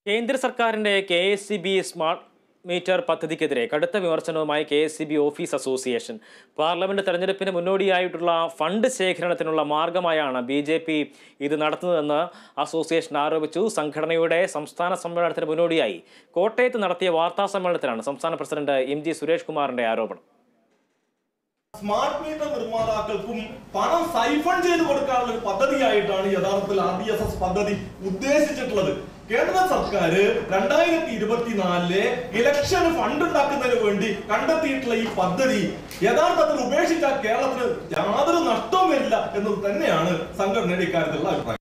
കേന്ദ്ര സർക്കാരിന്റെ K S C B smart meter പദ്ധതിക്കെതിരെ കടുത്ത വിമർശനവുമായി K S C B office association parliament തെരഞ്ഞെടുപ്പിന് മുന്നോടിയായിട്ടുള്ള ഫണ്ട് ശേഖരണത്തിനുള്ള മാർഗമായാണ് ബി ജെ പി ഇത് നടത്തുന്നതെന്ന് അസോസിയേഷൻ ആരോപിച്ചു സംഘടനയുടെ സംസ്ഥാന സമ്മേളനത്തിന് മുന്നോടിയായി കോട്ടയത്ത് നടത്തിയ വാർത്താ സമ്മേളനത്തിലാണ് സംസ്ഥാന പ്രസിഡന്റ് എം ജി സുരേഷ് കുമാറിന്റെ ആരോപണം സ്മാർട്ട് മീറ്റർ നിർമ്മാതാക്കൾക്കും പണം സൈഫൺ ചെയ്ത് കൊടുക്കാനുള്ള ഒരു പദ്ധതിയായിട്ടാണ് യഥാർത്ഥത്തിൽ ആർ ഡി എസ് എസ് പദ്ധതി ഉദ്ദേശിച്ചിട്ടുള്ളത് കേന്ദ്ര സർക്കാർ രണ്ടായിരത്തി ഇരുപത്തിനാലിലെ ഇലക്ഷന് ഫണ്ട് ഉണ്ടാക്കുന്നതിന് വേണ്ടി കണ്ടെത്തിയിട്ടുള്ള ഈ പദ്ധതി യഥാർത്ഥത്തിൽ ഉപേക്ഷിച്ചാൽ കേരളത്തിന് യാതൊരു നഷ്ടവും വരില്ല എന്നത് തന്നെയാണ് സംഘടനയുടെ ഇക്കാര്യത്തിലുള്ള അഭിപ്രായം